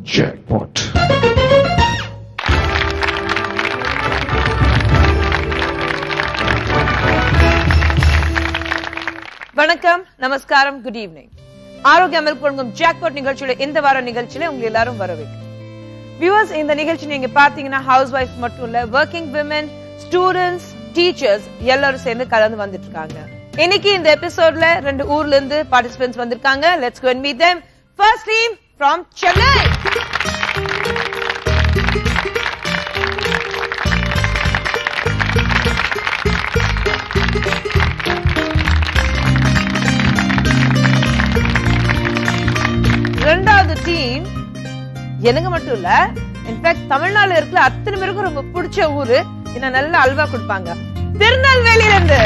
Jackpot. வணக்கம் நமஸ்காரம் good evening ஆரோக்கிய அமல் வழங்கும் ஜாக்பாட் நிகழ்ச்சியோட இந்த வார நிகழ்ச்சியில உங்க எல்லாரும் வரவேற்கிறேன் வியூவர்ஸ் இந்த நிகழ்ச்சி நீங்க பாத்தீங்கன்னா ஹவுஸ் ஒய்ஃப் மட்டும் இல்ல ஒர்க்கிங் விமன் ஸ்டூடெண்ட்ஸ் டீச்சர்ஸ் எல்லாரும் சேர்ந்து கலந்து வந்துட்டு இருக்காங்க இன்னைக்கு இந்த எபிசோட்ல ரெண்டு ஊர்ல இருந்து பார்ட்டிசிபென்ட்ஸ் வந்திருக்காங்க let's go and meet them first team from Chennai ரெண்டாவது டீம் எனக்கு மட்டும் இல்ல இன்ஃபேக்ட் தமிழ்நாடுல இருக்கிற அத்தனை பேருக்கும் ரொம்ப பிடிச்ச ஊரு என்ன நல்ல அல்வா கொடுப்பாங்க திருநெல்வேலியில இருந்து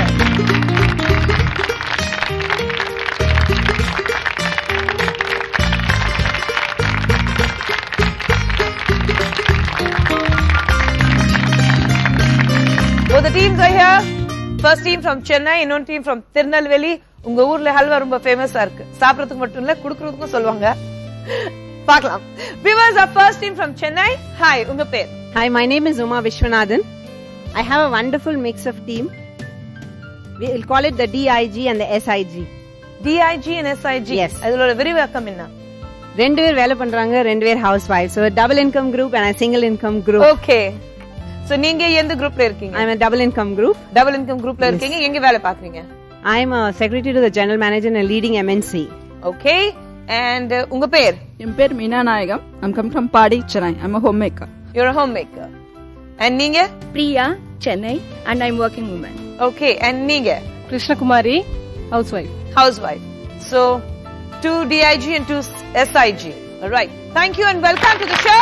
Both the teams are here. First team from Chennai, இன்னொரு team from திருநெல்வேலி உங்க ஊர்ல ஹல்வா ரொம்ப ஃபேமஸா இருக்கு சாப்பிடறதுக்கு மட்டும் இல்ல குடுக்கறதுக்கும் சொல்லுவாங்க பார்க்கலாம் viewers our first team from Chennai. Hi உங்க பேர் Hi, my name is Uma Vishwanathan. I have a wonderful mix of team. We'll call it the DIG and the SIG. DIG and SIG. Yes. அதோட விரிவாக்கம் என்ன ரெண்டு பேர் வேலை பண்றாங்க ரெண்டு பேர் house wife so double income group and single income group okay so நீங்க எந்த குரூப்ல இருக்கீங்க I am double income group double income குரூப்ல இருக்கீங்க எங்க வேலை பாக்குறீங்க I am secretary to the general manager and leading MNC okay and உங்க பேர் என் பேர் Meena Nayagam I'm come from Padi Chennai I'm a home maker your home maker and நீங்க Priya, Chennai, and I'm working woman. Okay and நீங்க Krishnakumari house wife housewife. So, two DIG and two SIG. All right. Thank you and welcome to the show.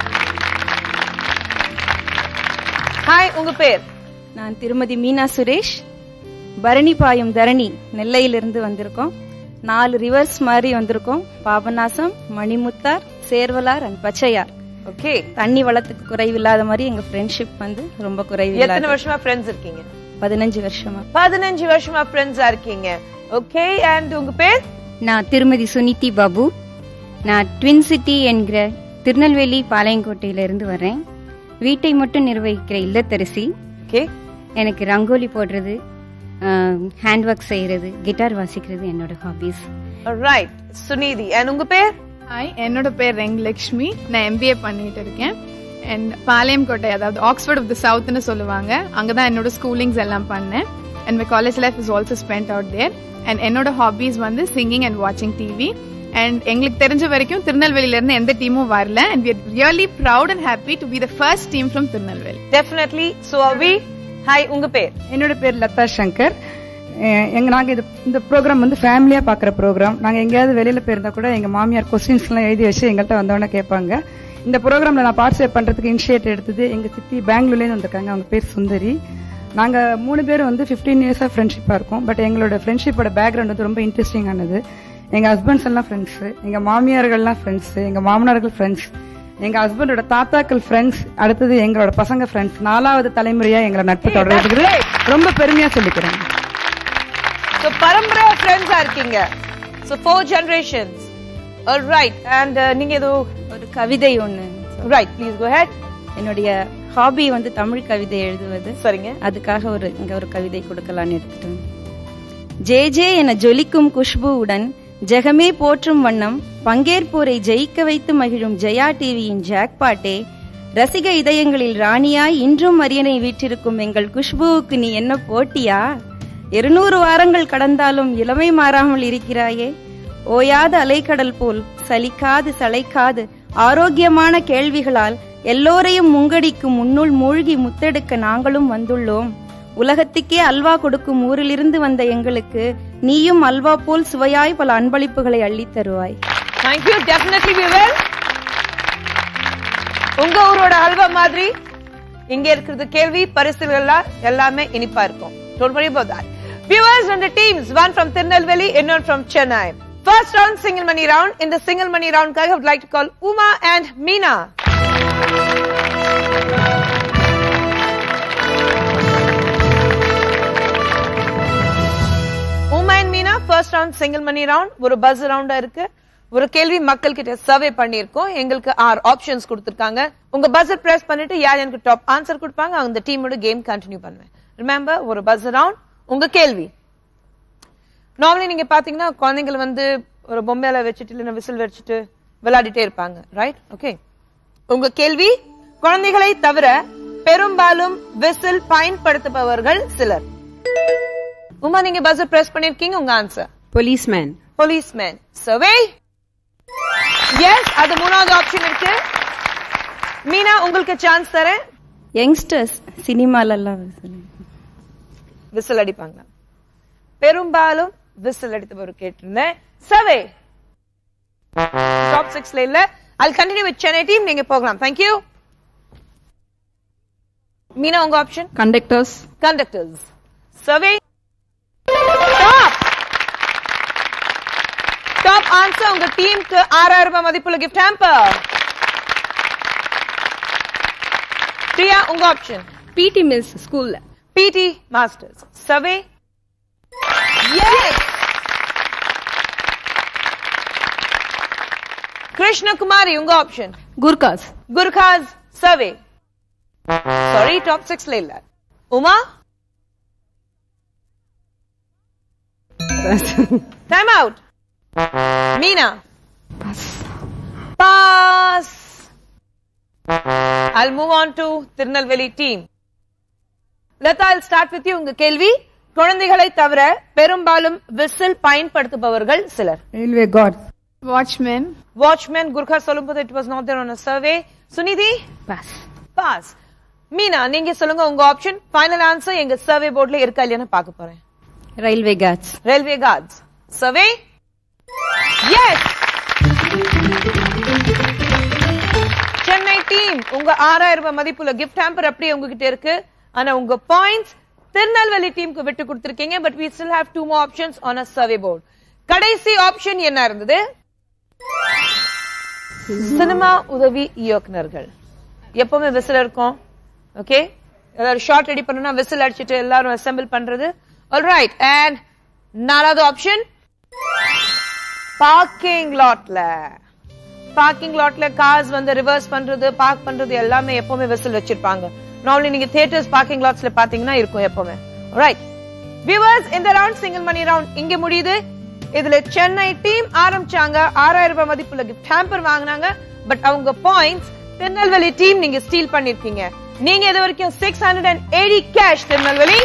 Hi, உங்க பேர் நான் திருமதி மீனா சுரேஷ் பரணி பாயும் தரணி நெல்லையிலிருந்து வந்திருக்கோம் நாலு rivers மாதிரி வந்திருக்கோம் பாபநாசம் மணிமுத்தார் சேர்வலார் அண்ட் பச்சையார் ஓகே தண்ணி வளத்துக்கு குறைவில்லாத மாதிரி எங்க ஃப்ரெண்ட்ஷிப் வந்து ரொம்ப எத்தனை குறைவில்லாத வருஷமா ஃப்ரெண்ட்ஸ் இருக்கீங்க பதினஞ்சு வருஷமா பதினஞ்சு வருஷமா ஃப்ரெண்ட்ஸா இருக்கீங்க ஓகே அண்ட் உங்க பேர் நான் திருமதி சுனிதி பாபு நான் ட்வின் சிட்டி என்கிற திருநெல்வேலி பாளையங்கோட்டையிலிருந்து வர்றேன் வீட்டை மட்டும் நிர்வகிக்கிற இல்லத்தரசி ஓகே எனக்கு ரங்கோலி போடுறது ஹேண்ட் ஒர்க் செய்யறது கிட்டார் வாசிக்கிறது என்னோட ஹாபீஸ் ரைட் சுனிதி அண்ட் உங்க பேர் ஹாய் என்னோட பேர் ரெங்கலக்ஷ்மி நான் எம்பிஏ பண்ணிட்டு இருக்கேன் அண்ட் பாளையங்கோட்டை அதாவது ஆக்ஸ்ஃபோர்ட் ஆஃப் த சவுத்னு சொல்லுவாங்க அங்கே தான் என்னோட ஸ்கூலிங்ஸ் எல்லாம் பண்ணேன் and my college life is also spend out there and என்னோட ஹாபீஸ் வந்து சிங்கிங் அண்ட் வாட்சிங் டிவி அண்ட் எங்களுக்கு தெரிஞ்ச வரைக்கும் திருநெல்வேலியில இருந்து எந்த டீமும் வரல and we really proud and happy to be the first team from Tirunelveli definitely so we hi உங்க பேர் என்னோட பேர் லதா சங்கர் அஹ் எங்க நாங்க இது இந்த ப்ரோக்ராம் வந்து ஃபேமிலியா பாக்குற ப்ரோக்ராம் நாங்க எங்கேயாவது வெளியில போயிருந்தா கூட எங்க மாமியார் கொஸ்டின்ஸ் எல்லாம் எழுதி வச்சு எங்கள்கிட்ட வந்தவொடனே கேட்பாங்க இந்த ப்ரோக்ராம்ல நான் பார்ட்டிசிபேட் பண்றதுக்கு இனிஷியேட் எடுத்தது எங்க சித்தி பெங்களூர்ல இருந்து வந்திருக்காங்க அவங்க பேர் சுந்தரி நாங்க மூணு பேரும் வந்து 15 இயர்ஸா ஃப்ரெண்ட்ஷிப்பா இருக்கோம் பட் எங்களோட ஃப்ரெண்ட்ஷிப்போட பேக்ரவுண்ட் வந்து ரொம்ப இன்ட்ரெஸ்டிங் ஆனது எங்க ஹஸ்பண்ட்ஸ் எல்லாம் ஃப்ரெண்ட்ஸ் எங்க மாமியார்கள்லாம் ஃப்ரெண்ட்ஸ் எங்க மாமனார்கள் ஃப்ரெண்ட்ஸ் எங்க ஹஸ்பண்டோட தாத்தாக்கள் ஃப்ரெண்ட்ஸ் அடுத்தது எங்களோட பசங்க ஃப்ரெண்ட்ஸ் நாலாவது தலைமுறையா எங்களை நட்பு தொடர்றது ரொம்ப பெருமையா சொல்லிக்கிறேன் சோ பரம்பரை ஃப்ரெண்ட்ஸா இருக்கீங்க so four generations right and நீங்க ஏதோ ஒரு கவிதை ஒண்ணு ரைட் ப்ளீஸ் கோ ஹெட் என்னுடைய ஹாபி வந்து தமிழ் கவிதை எழுதுவது சரிங்க அதுக்காக ஒரு இங்க ஒரு கவிதை கொடுக்கலான்னு எடுத்துட்டு வந்தேன். ஜே ஜே என ஜொலிக்கும் குஷ்புவுடன் ஜெகமே போற்றும் வண்ணம் பங்கேற்போரை ஜெயிக்க வைத்து மகிழும் ஜெயா டிவியின் ஜாக்பாட்டே ரசிக இதயங்களில் ராணியாய் இன்றும் அரியணை வீற்றிருக்கும் எங்கள் குஷ்புவுக்கு நீ என்ன போட்டியா இருநூறு வாரங்கள் கடந்தாலும் இளமை மாறாமல் இருக்கிறாயே ஓயாத அலைக்கடல் போல் சலிக்காது சளைக்காது ஆரோக்கியமான கேள்விகளால் எல்லோரையும் முங்கடிக்கும் முன்னுள் மூழ்கி முத்தெடுக்க நாங்களும் வந்துள்ளோம் உலகத்துக்கே அல்வா கொடுக்கும் ஊரிலிருந்து வந்த எங்களுக்கு நீயும் அல்வா போல் சுவையாய் பல அன்பளிப்புகளை அள்ளித் தருவாய் thank you definitely we will உங்க ஊரோட அல்வா மாதிரி இங்க இருக்கிறது கேள்வி பரிசுகள் எல்லாம் எல்லாமே இனிப்பா இருக்கும் don't worry about that viewers and the teams one from Tirunelveli இன்னொரு from chennai first round single money round in the single money round காக I would like to call uma and meena Uma and Meena first round single money round ஒரு buzz ரவுண்டா இருக்கு ஒரு கேள்வி மக்கள் கிட்ட survey பண்ணியிருக்கோம் எங்களுக்கு ஆறு ஆப்ஷன்ஸ் கொடுத்திருக்காங்க உங்க பஸ்ஸர் பிரஸ் பண்ணிட்டு யார் எனக்கு டாப் ஆன்சர் கொடுப்பாங்க அந்த டீமோட கேம் கண்டினியூ பண்ணுவேன் ரிமெம்பர் ஒரு பஸ் ரவுண்ட் உங்க கேள்வி நார்மலி நீங்க பாத்தீங்கன்னா குழந்தைகள் வந்து ஒரு பொம்மையில வச்சுட்டு இல்லைன்னா விசில் வச்சுட்டு விளையாடிட்டே இருப்பாங்க ரைட் ஓகே உங்க கேள்வி குழந்தைகளை தவிர பெரும்பாலும் விசில் பயன்படுத்துபவர்கள் சிலர் உமா நீங்க பஸ்ஸர் பிரஸ் பண்ணிருக்கீங்க உங்க answer policeman policeman survey says அது மூணாவது ஆப்ஷன் இருக்கு மீனா உங்களுக்கு சான்ஸ் தரேன் யங்ஸ்டர்ஸ் சினிமாலெல்லாம் விசில் அடிப்பாங்க பெரும்பாலும் விசில் அடித்தவர் கேட்டிருந்தேன் சர்வே டாப் சிக்ஸ்ல இல்ல I'll continue with Chennai team நீங்க போகலாம் தேங்க்யூ மீனா உங்க option conductors conductors. Survey. Top. Top answer உங்க டீமுக்கு ஆறாயிரம் ரூபாய் மதிப்புள்ள gift hamper. பிரியா உங்க ஆப்ஷன் பிடி மிஸ் ஸ்கூல்ல பிடி மாஸ்டர்ஸ் சர்வே எஸ் கிருஷ்ணகுமாரி உங்க option Gurkhas Gurkhas survey sorry top சிக்ஸ்ல இல்ல Uma time out Meena pass I'll move on to Tirunelveli team Latha I'll start with you உங்க கேள்வி குழந்தைகளை தவிர பெரும்பாலும் விசில் பயன்படுத்துபவர்கள் சிலர் railway guards Watchmen. Watchman Gurkha சொல்லும்போது it was not there on survey Suniti pass pass Meena நீங்க சொல்லுங்க உங்க ஆப்ஷன் ஃபைனல் ஆன்சர் எங்க சர்வே போர்ட்ல இருக்கா இல்லையான்னு பார்க்க போறேன் railway guards railway guards survey says Chennai team உங்க ஆறாயிரம் ரூபாய் மதிப்புள்ள கிஃப்ட் ஹேம்பர் அப்படியே உங்ககிட்ட இருக்கு ஆனா உங்க பாயிண்ட்ஸ் திருநெல்வேலி டீமுக்கு விட்டு கொடுத்திருக்கீங்க but we still have two more options on a survey board கடைசி ஆப்ஷன் என்ன இருந்தது சினிமா உதவி இயக்குனர்கள் எப்பவுமே விசில் இருக்கும் ஓகே ஏதாவது ஷார்ட் ரெடி பண்ணணும்னா விசில் அடிச்சிட்டு எல்லாரும் அசெம்பிள் பண்றது ஆல்ரைட் அண்ட் நாலாவது ஆப்ஷன் பார்க்கிங் லாட்ல பார்க்கிங் லாட்ல கார்ஸ் வந்து ரிவர்ஸ் பண்றது பார்க் பண்றது எல்லாமே எப்பவுமே விசில் வச்சிருப்பாங்க நார்மலி நீங்க தியேட்டர்ஸ் பார்க்கிங் லாட்ஸ்ல பாத்தீங்கன்னா இருக்கும் எப்பவுமே ரைட் வியூவர்ஸ் இந்த ரவுண்ட் சிங்கிள் மணி ரவுண்ட் இங்க முடியுது இதுல சென்னை டீம் ஆரம்பிச்சாங்க ஆறாயிரம் ரூபாய் மதிப்புள்ள கிஃப்ட் ஹேம்பர் வாங்குனாங்க பட் அவங்க பாயிண்ட்ஸ் திருநெல்வேலி டீம் நீங்க ஸ்டீல் பண்ணிருக்கீங்க நீங்க இது வரைக்கும் six hundred and eighty cash Tirunelveli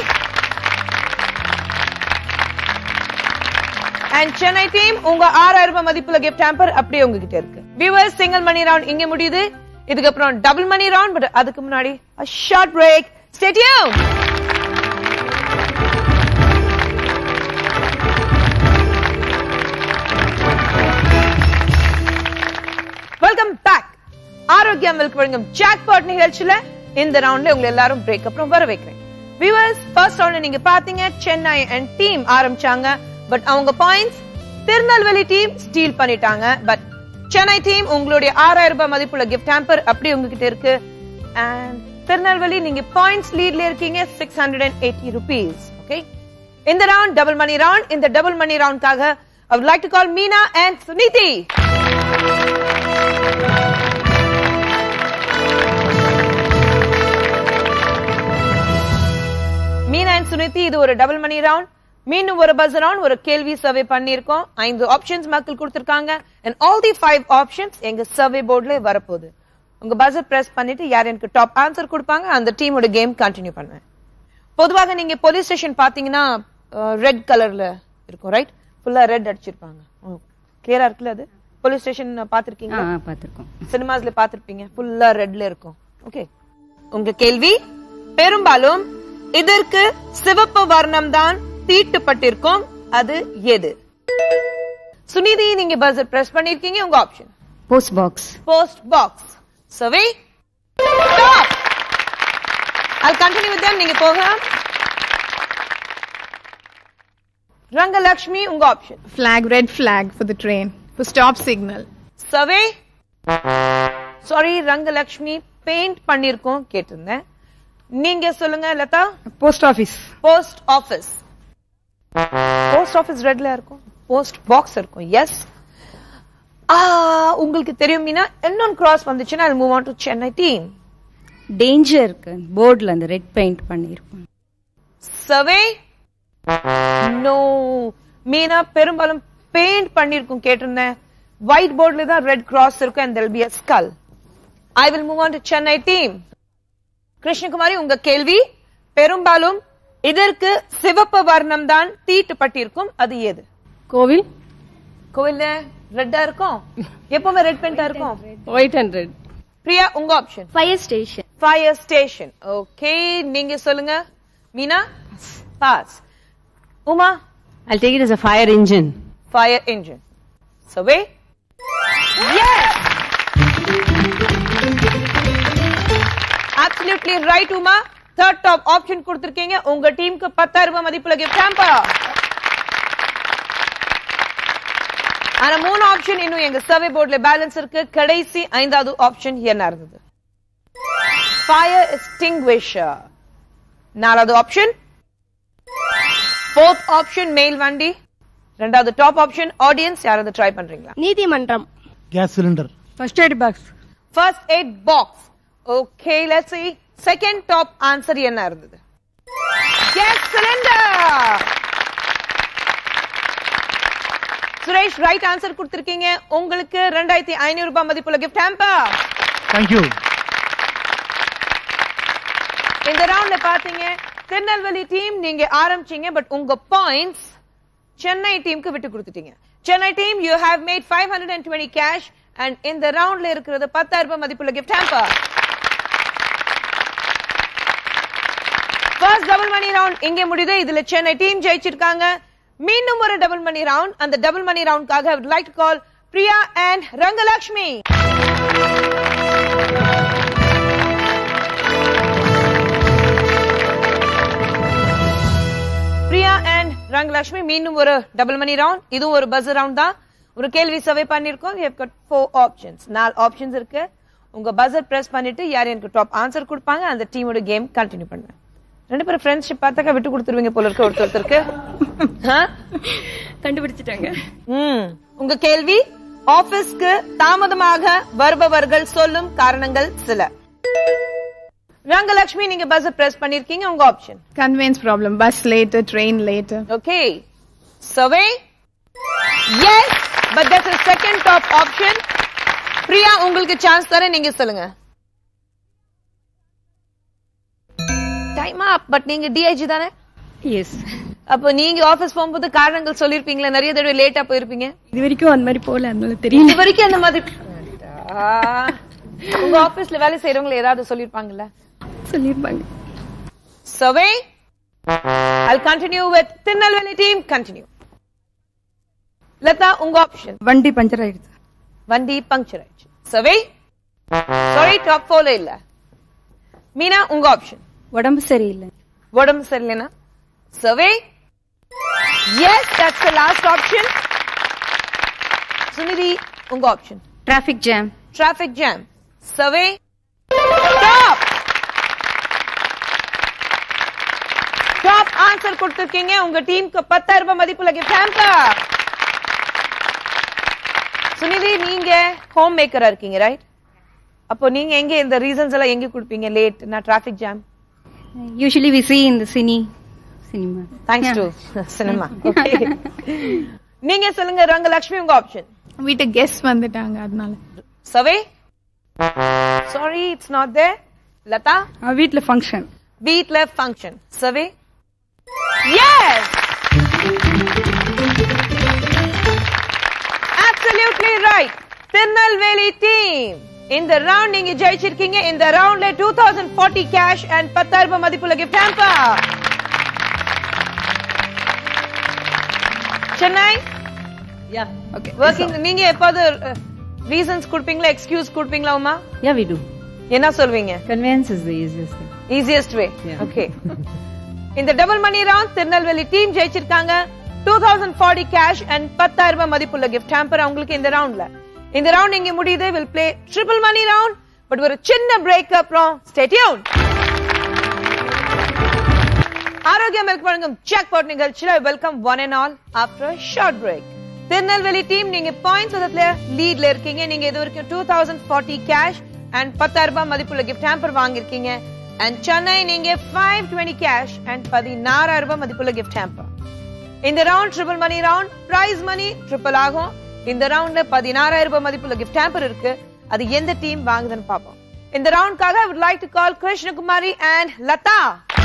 and Chennai team உங்க ஆறாயிரம் ரூபாய் மதிப்புள்ள கிஃப்ட் ஹேம்பர் அப்படியே உங்ககிட்ட இருக்கு வியூவர்ஸ் சிங்கிள் மணி ரவுண்ட் இங்க முடியுது இதுக்கப்புறம் டபுள் மணி ரவுண்ட் பட் அதுக்கு முன்னாடி short break stadium welcome back Arokyam milk வழங்கும் ஜாக்பாட் நிகழ்ச்சியில இந்த ரவுண்ட்ல உங்களை எல்லாரும் பிரேக் அப்புறம் வர வைக்கிறேன் வியூவர்ஸ் ஃபர்ஸ்ட் ரவுண்ட் நீங்க பாத்தீங்க சென்னை அண்ட் டீம் ஆரம்பிச்சாங்க பட் அவங்க பாயிண்ட்ஸ் திருநெல்வேலி டீம் ஸ்டீல் பண்ணிட்டாங்க பட் சென்னை டீம் உங்களுடைய ஆறாயிரம் ரூபாய் மதிப்புள்ள கிஃப்ட் ஹேம்பர் அப்படி உங்ககிட்ட இருக்கு அண்ட் திருநெல்வேலி நீங்க பாயிண்ட்ஸ் லீட்ல இருக்கீங்க six hundred and eighty rupees okay இந்த ரவுண்ட் டபுள் மணி ரவுண்ட் இந்த டபுள் மணி ரவுண்ட்காக I would like to call Meena and Suniti. Meena and Suniti இது ஒரு டபுள் மணி ரவுண்ட் மீண்டும் ஒரு பஸ் ரவுண்ட் ஒரு கேள்வி சர்வே பண்ணிருக்கோம் ஐந்து ஆப்ஷன்ஸ் மக்கள் கொடுத்திருக்காங்க and all the five options எங்க சர்வே போர்ட்ல வரப்போகுது உங்க பஸ்ஸர் பிரஸ் பண்ணிட்டு யார் எனக்கு டாப் ஆன்சர் கொடுப்பாங்க அந்த டீமோட கேம் கண்டினியூ பண்ணுவேன் பொதுவாக நீங்க போலீஸ் ஸ்டேஷன் பாத்தீங்கன்னா ரெட் கலர்ல இருக்கும் ரைட் ஃபுல்லா ரெட் அடிச்சிருப்பாங்க கிளியரா இருக்குல்ல அது போலீஸ் ஸ்டேஷன் பாத்திருக்கீங்க ஆ பார்த்துருக்கோம் சினிமாஸ்ல பாத்திருப்பீங்க ஃபுல்லா ரெட்ல இருக்கும் ஓகே உங்க கேள்வி பெரும்பாலும் இதற்கு சிவப்பு வர்ணம் தான் தீட்டுப்பட்டிருக்கும் அது எது சுனிதி நீங்க பஸ்ஸர் பிரஸ் பண்ணிருக்கீங்க உங்க option post box post box survey stop I'll continue with them நீங்க போகலாம் ரங்கலக்ஷ்மி உங்க option Flag, red flag for the train. For stop signal. Survey sorry Rangalakshmi paint பண்ணிருக்கோம் கேட்டிருந்தேன் நீங்க சொல்லுங்க Latha post office post office post office ரெட்ல இருக்கும் போஸ்ட் பாக்ஸ் இருக்கும் எஸ் ஆ உங்களுக்கு தெரியும் மீனா இன்னொன்னு கிராஸ் வந்துச்சுன்னா அது move on to Chennai team danger இருக்கு போர்டில் அந்த ரெட் பெயிண்ட் பண்ணியிருப்பாங்க சர்வே நோ மீனா பெரும்பாலும் பெயிண்ட் பண்ணிருக்கும் கேட்டிருந்தேன் ஒயிட் போர்ட்ல தான் ரெட் கிராஸ் இருக்கும் and there'll be a skull I will move on to Chennai team Krishnakumari உங்க கேள்வி பெரும்பாலும் இதற்கு சிவப்பு வர்ணம் தான் தீட்டுப்பட்டிருக்கும் அது எது கோவில் கோவில்ல ரெட்டா இருக்கும் எப்பவுமே ரெட் பெயிண்டா இருக்கும் ஒயிட் அண்ட் ரெட் பிரியா உங்க option fire station fire station okay நீங்க சொல்லுங்க Meena pass Uma I'll take it as a fire engine. fire engine. Survey? Yes! Absolutely right, Uma. Third top option கொடுத்திருக்கீங்க உங்க டீமுக்கு பத்தாயிரம் ரூபாய் மதிப்புல gift hamper. ஆனா மூணு ஆப்ஷன் இன்னும் எங்க சர்வே போர்ட்ல பேலன்ஸ் இருக்கு கடைசி ஐந்தாவது ஆப்ஷன் என்ன இருந்தது ஃபயர் எக்ஸ்டிங்விஷர் நாலாவது ஆப்ஷன் ஃபோர்த் ஆப்ஷன் மெயில் வண்டி ரெண்டாவது டாப் ஆப்ஷன் ஆடியன்ஸ் யாராவது ட்ரை பண்றீங்களா நீதிமன்றம் gas cylinder first aid box first aid box okay let's see second top answer என்ன இருந்தது gas cylinder Suresh right answer கொடுத்திருக்கீங்க உங்களுக்கு ரெண்டாயிரத்தி ஐநூறு ரூபாய் மதிப்புள்ள கிஃப்ட் ஹேம்பர் தேங்க்யூ இந்த ரவுண்ட்ல பாத்தீங்க திருநெல்வேலி டீம் நீங்க ஆரம்பிச்சீங்க பட் உங்க பாயிண்ட்ஸ் சென்னை டீமுக்கு விட்டு கொடுத்துட்டீங்க Chennai team you have made five hundred and twenty cash and இந்த ரவுண்ட்ல இருக்கிறது பத்தாயிரம் ரூபாய் மதிப்புள்ள gift hamper first double money round இங்கே முடியுது இதுல சென்னை டீம் ஜெயிச்சிருக்காங்க மீண்டும் ஒரு டபுள் மணி ரவுண்ட் அந்த டபுள் மணி ரவுண்ட்காக I would like to call Priya and Rangalakshmi Priya and Rangalakshmi மீண்டும் ஒரு டபுள் மணி ரவுண்ட் இதுவும் ஒரு பஸ் ரவுண்ட் தான் ஒரு கேள்வி சர்வே பண்ணிருக்கோம் we have got four options நாலு ஆப்ஷன்ஸ் இருக்கு உங்க பஸர் பிரஸ் பண்ணிட்டு யார் எனக்கு டாப் ஆன்சர் கொடுப்பாங்க அந்த டீமோட கேம் கண்டினியூ பண்ணுவேன் ரெண்டு பேரும் ஃப்ரெண்ட்ஷிப் பார்த்தாக்கா விட்டு கொடுத்துருவீங்க போல இருக்க ஒருத்தர் ஒருத்தருக்கு ஆ? கண்டுபிடிச்சிட்டாங்க ம். உங்க கேள்வி ஆபீஸ்க்கு தாமதமாக வருபவர்கள் சொல்லும் காரணங்கள் சில ரங்கலட்சுமி நீங்க பஸ் பிரஸ் பண்ணிருக்கீங்க உங்க option Conveyance problem. Bus later, train later. Okay. Survey? Yes, but that's a second top option. Priya உங்களுக்கு சான்ஸ் தரேன் நீங்க சொல்லுங்க டைம் அப் பட் நீங்க டிஐஜி தானே எஸ் அப்போ நீங்க ஆபீஸ் போகும்போது காரணங்கள் சொல்லிருப்பீங்களா நிறைய தடவை லேட்டா போயிருப்பீங்க இது வரைக்கும் அந்த மாதிரி போகல அதனால தெரியல இது வரைக்கும் அந்த மாதிரி அடடா. உங்க ஆபீஸ்ல வேலை செய்யறவங்க ஏதாவது சொல்லிருப்பாங்கல்ல சொல்லியிருப்பாங்க Survey? I'll continue with Tirunelveli team. Continue. Latha உங்க ஆப்ஷன் வண்டி பஞ்சர் ஆயிடுச்சு வண்டி பங்க்சர் ஆயிடுச்சு சர்வே சாரி டாப் ஃபோர்ல இல்ல மீனா உங்க ஆப்ஷன் உடம்பு சரியில்லை உடம்பு சரியில்லைனா survey yes that's the last option Suniti உங்க option traffic jam traffic jam survey top top answer கொடுத்திருக்கீங்க உங்க டீமுக்கு பத்தாயிரம் ரூபாய் மதிப்புள்ள கிஃப்ட் ஹேம்பர் சுனிதி நீங்க ஹோம் மேக்கரா இருக்கீங்க ரைட் அப்போ நீங்க எங்க இந்த ரீசன்ஸ் எல்லாம் எங்க கொடுப்பீங்க லேட் நான் traffic jam usually we see in the cine cinema thanks to cinema okay நீங்க சொல்லுங்க ரங்கலட்சுமி உங்க ஆப்ஷன் வீட்டு கெஸ்ட் வந்துட்டாங்க அதனால survey sorry it's not there Latha வீட்டுல ஃபங்க்ஷன் வீட்ல function survey yes absolutely right Tirunelveli team இந்த ரவுண்ட் நீங்க ஜெயிச்சிருக்கீங்க இந்த ரவுண்ட்ல two thousand forty cash and பத்தாயிரம் ரூபாய் மதிப்புள்ள gift hamper Chennai yeah okay working நீங்க எப்போது ரீசன்ஸ் கொடுப்பீங்களா எக்ஸ்கியூஸ் கொடுப்பீங்களா உமா Yeah, we do. என்ன சொல்வீங்க Conveyance is the easiest thing. Easiest way Yeah. Okay இந்த double money round Tirunelveli team ஜெயிச்சிருக்காங்க two thousand forty cash and பத்தாயிரம் ரூபாய் மதிப்புள்ள கிஃப்ட் ஹேம்பர் அவங்களுக்கு இந்த ரவுண்ட்ல இந்த ரவுண்ட் இங்க முடியுது will play triple money round but ஒரு சின்ன பிரேக் அப்புறம் ஸ்டேட்யூன் ஆரோக்கியம் மில்க் வழங்கும் ஜாக்பாட் நிகழ்ச்சியில welcome one and all after short break Tirunelveli team நீங்க பாயிண்ட்ஸ் விதத்துல லீட்ல இருக்கீங்க நீங்க இது வரைக்கும் two thousand forty cash and பத்தாயிரம் ரூபாய் மதிப்புள்ள கிஃப்ட் ஹேம்பர் வாங்கியிருக்கீங்க அண்ட் சென்னை நீங்க ஃபைவ் டுவெண்ட்டி கேஷ் அண்ட் பதினாறாயிரம் ரூபாய் மதிப்புள்ள கிஃப்ட் ஹேம்பர் இந்த round triple money round prize money triple ஆகும் இந்த ரவுண்ட்ல பதினாறாயிரம் ரூபாய் மதிப்புள்ள கிஃப்ட் ஹேம்பர் இருக்கு அது எந்த டீம் வாங்குதுன்னு பார்ப்போம் இந்த ரவுண்ட்காக I would like to call Krishnakumari and Latha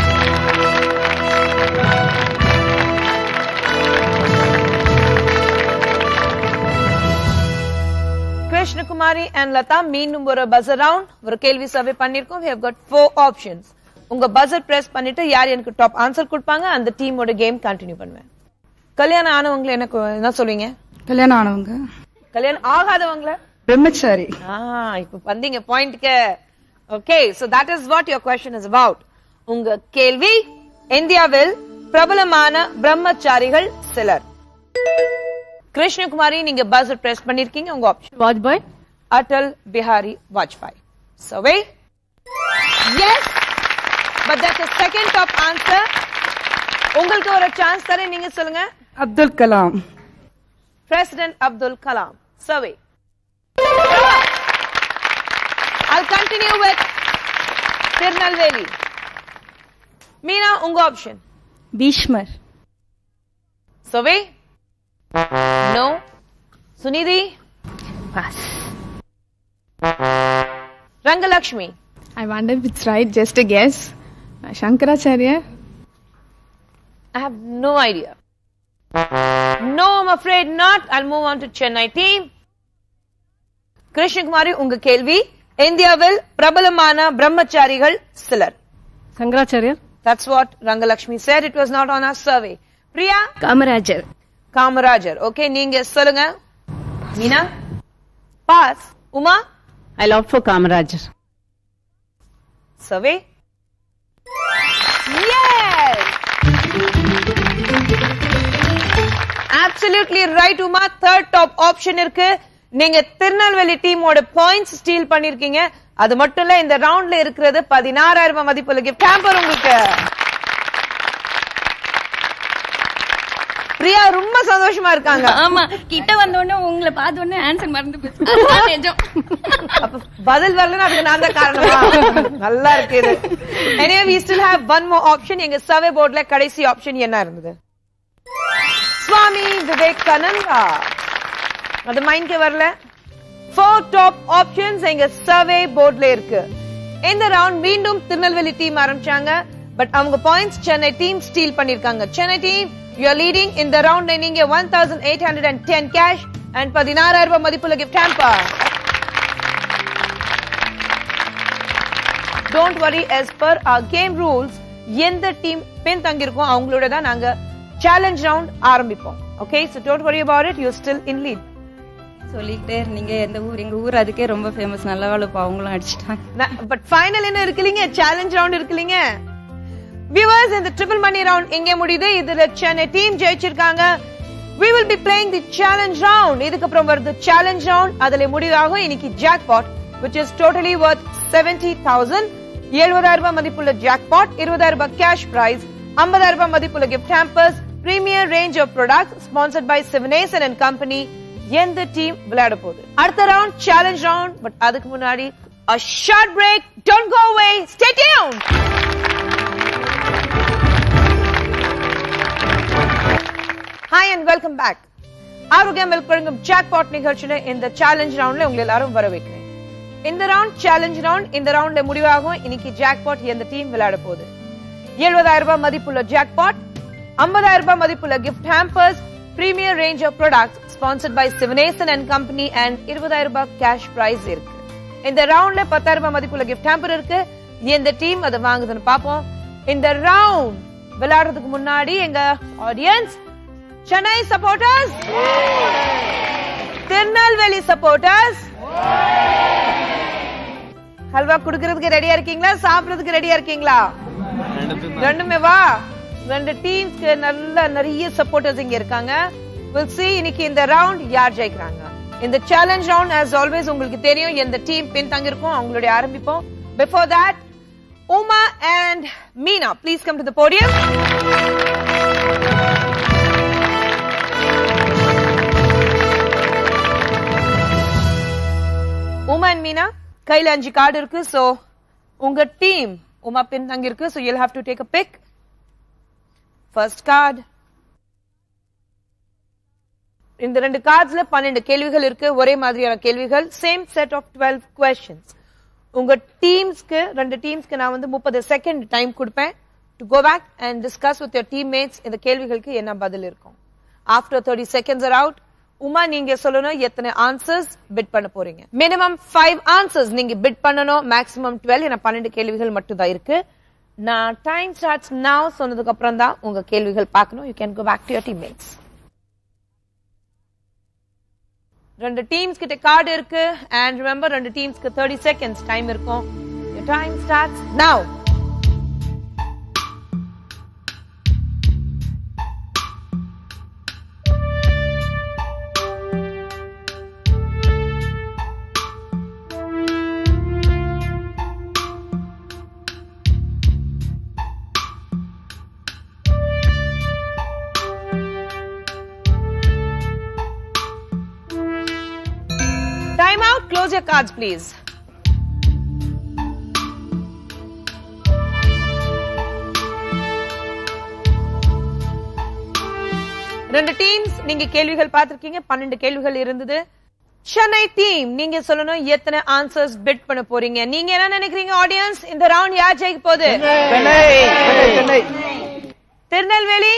Krishnakumari and Latha மீண்டும் ஒரு பஸர் ரவுண்ட் ஒரு கேள்வி சர்வே பண்ணிருக்கோம் we have got four options உங்க பஸர் பிரஸ் பண்ணிட்டு யார் எனக்கு டாப் ஆன்சர் கொடுப்பாங்க அந்த டீமோட கேம் கண்டினியூ பண்ணுவேன் கல்யாணம் ஆனவங்களை என்ன கொ- என்ன சொல்லுவீங்க கல்யாணம் ஆனவங்க கல்யாணம் ஆகாதவங்கள பிரம்மச்சாரி ஆ இப்ப வந்தீங்க பாயிண்ட்க்கு okay so that is what your question is about உங்க கேள்வி இந்தியாவில் பிரபலமான பிரம்மச்சாரிகள் சிலர் கிருஷ்ணகுமாரி நீங்க பஸர் பிரஸ் பண்ணிருக்கீங்க உங்க option Vajpayee Atal Bihari Vajpayee survey yes but that's a second top answer உங்களுக்கு ஒரு சான்ஸ் தரேன் நீங்க சொல்லுங்க Abdul Kalam President Abdul Kalam. Survey. I'll continue with Tirnalveli. Meena, unga option. பீஷ்மர் Survey. No. Sunidhi. Pass Rangalakshmi. I wonder if it's right, just a guess. Uh, Shankaracharya. I have no idea. No, I'm afraid not. I'll move on to Chennai team. Krishnakumari உங்க கேள்வி இந்தியாவில் பிரபலமான பிரம்மச்சாரிகள் சிலர் சங்கராச்சாரியர் That's what Rangalakshmi said. It was not on our survey. Priya Kamarajar Kamarajar. Okay, நீங்க சொல்லுங்க. Meena? Pass. Uma? I opt for Kamarajar. Survey? Yes! Absolutely right, Uma. Third top option இருக்கு. நீங்க திருநெல்வேலி டீமோட பாயிண்ட்ஸ் ஸ்டீல் பண்ணிருக்கீங்க அது மட்டும் இல்ல இந்த ரவுண்ட்ல இருக்கிறது பதினாறாயிரம் ரூபாய் மதிப்புள்ள gift hamper உங்களுக்கு பிரியா ரொம்ப சந்தோஷமா இருக்காங்க ஆமா கிட்ட வந்த உடனே உங்களை பார்த்த உடனே ஆன்சர் மறந்து போச்சு அதுதான் நிஜம் அப்ப பதில் வரலன்னு அதுக்கு நான் தான் காரணமா நல்லா இருக்கு இது anyway we still have one more option எங்க சர்வே போர்ட்ல கடைசி ஆப்ஷன் என்ன இருந்தது சுவாமி விவேகானந்தா அது மைண்ட்க்கு வரல ஃபோர் டாப் ஆப்ஷன்ஸ் எங்க சர்வே போர்ட்ல இருக்கு இந்த ரவுண்ட் மீண்டும் திருநெல்வேலி டீம் ஆரம்பிச்சாங்க பட் அவங்க பாயிண்ட்ஸ் சென்னை டீம் ஸ்டீல் பண்ணிருக்காங்க Chennai team you are leading இந்த ரவுண்ட் நீங்க one thousand eight hundred and ten cash and பதினாறாயிரம் ரூபாய் மதிப்புள்ள gift hamper don't worry as per our game rules எந்த டீம் பின் தங்கிருக்கோம் அவங்களோட தான் நாங்க சேலஞ்ச் ரவுண்ட் ஆரம்பிப்போம் okay so don't worry about it you're still in lead சொல்லிக்கிட்டே இருந்தீங்க எந்த ஊர் எங்க ஊர் அதுக்கே ரொம்ப ஃபேமஸ் நல்ல வேலைப்பா அவங்களும் அடிச்சிட்டாங்க பட் ஃபைனல் என்ன இருக்குலீங்க சேலஞ்ச் ரவுண்ட் இருக்குலீங்க வியூவர்ஸ் இந்த ட்ரிபிள் மணி ரவுண்ட் இங்கே முடியுது இதுல சென்னை டீம் ஜெயிச்சிருக்காங்க we will be playing the challenge round இதுக்கப்புறம் வருது challenge round அதுல முடிவாகும் இன்னைக்கு jackpot which is totally worth 70000 எழுபதாயிரம் ரூபாய் மதிப்புள்ள jackpot இருபதாயிரம் ரூபாய் கேஷ் பிரைஸ் ஐம்பதாயிரம் ரூபாய் மதிப்புள்ள gift hampers premier range of products sponsored by Sivanesan and company எந்த டீம் விளையாட போகுது அடுத்த ரவுண்ட் சேலஞ்ச் ரவுண்ட் பட் அதுக்கு முன்னாடி a short break don't go away stay tuned hi and welcome back Arokyam வழங்கும் ஜாக்பாட் நிகழ்ச்சியில இந்த சேலஞ்ச் ரவுண்ட்ல உங்களை எல்லாரும் வர வைக்கிறேன் இந்த ரவுண்ட் சேலஞ்ச் ரவுண்ட் இந்த ரவுண்ட்ல முடிவாகும் இன்னைக்கு ஜாக்பாட் எந்த டீம் விளையாட போகுது எழுபதாயிரம் ரூபாய் மதிப்புள்ள ஜாக்பாட் ஐம்பதாயிரம் ரூபாய் மதிப்புள்ள gift hampers premier range of products sponsored by Sivanesan and company and இருபதாயிரம் ரூபாய் கேஷ் பிரைஸ் இருக்கு இந்த ரவுண்ட்ல பத்தாயிரம் ரூபாய் மதிப்புள்ள கிஃப்ட் ஹேம்பர் இருக்கு எந்த டீம் அதை வாங்குதுன்னு பார்ப்போம் இந்த ரவுண்ட் விளையாடுறதுக்கு முன்னாடி எங்க audience Chennai supporters Tirunelveli supporters halwa குடுக்கறதுக்கு ரெடியா இருக்கீங்களா சாப்பிடுறதுக்கு ரெடியா இருக்கீங்களா ரெண்டுமே வா ரெண்டு டீம்ஸ்க்கு நல்ல நிறைய சப்போர்ட்டர்ஸ் இங்க இருக்காங்க வில் see இன்னைக்கு இந்த ரவுண்ட் யார் ஜெயிக்கிறாங்க இந்த சேலஞ்ச் ரவுண்ட் as ஆல்வேஸ் உங்களுக்கு தெரியும் எந்த டீம் பின் தங்கிருக்கும் அவங்களுடைய ஆரம்பிப்போம் before that Uma and Meena please come to the podium Uma and Meena கையில அஞ்சு கார்டு இருக்கு சோ உங்க டீம் உமா பின் தங்கி இருக்கு so you'll have to take a pick first card இந்த ரெண்டு கார்ட்ஸ்ல பன்னெண்டு கேள்விகள் இருக்கு ஒரே மாதிரியான கேள்விகள் same set of twelve questions உங்க டீம்ஸ்க்கு ரெண்டு டீம்ஸ்க்கு நான் வந்து முப்பது செகண்ட் டைம் கொடுப்பேன் to go back and discuss with your teammates இந்த கேள்விகளுக்கு என்ன பதில் இருக்கும் after thirty seconds are out Uma நீங்க சொல்லணும் எத்தனை ஆன்சர்ஸ் பிட் பண்ண போறீங்க மினிமம் ஃபைவ் ஆன்சர்ஸ் நீங்க பிட் பண்ணணும் மேக்ஸிமம் டுவெல் ஏன்னா பன்னெண்டு கேள்விகள் மட்டும் தான் இருக்கு நான் டைம் ஸ்டார்ட்ஸ் now சொன்னதுக்கு அப்புறம் தான் உங்க கேள்விகள் பார்க்கணும் you can go back to your teammates ரெண்டு டீம்ஸ் கிட்ட கார்டு இருக்கு அண்ட் ரிமெம்பர் ரெண்டு டீம்ஸ்க்கு தேர்ட்டி செகண்ட்ஸ் டைம் இருக்கும் time starts now Time out. Close your cards, please. ரெண்டு டீம்ஸ் நீங்க கேள்விகள் பார்த்திருக்கீங்க பன்னெண்டு கேள்விகள் இருந்தது சென்னை டீம் நீங்க சொல்லணும் எத்தனை ஆன்சர்ஸ் பிட் பண்ண போறீங்க நீங்க என்ன நினைக்கிறீங்க ஆடியன்ஸ் இந்த ரவுண்ட் யார் ஜெயிக்க போகுது திருநெல்வேலி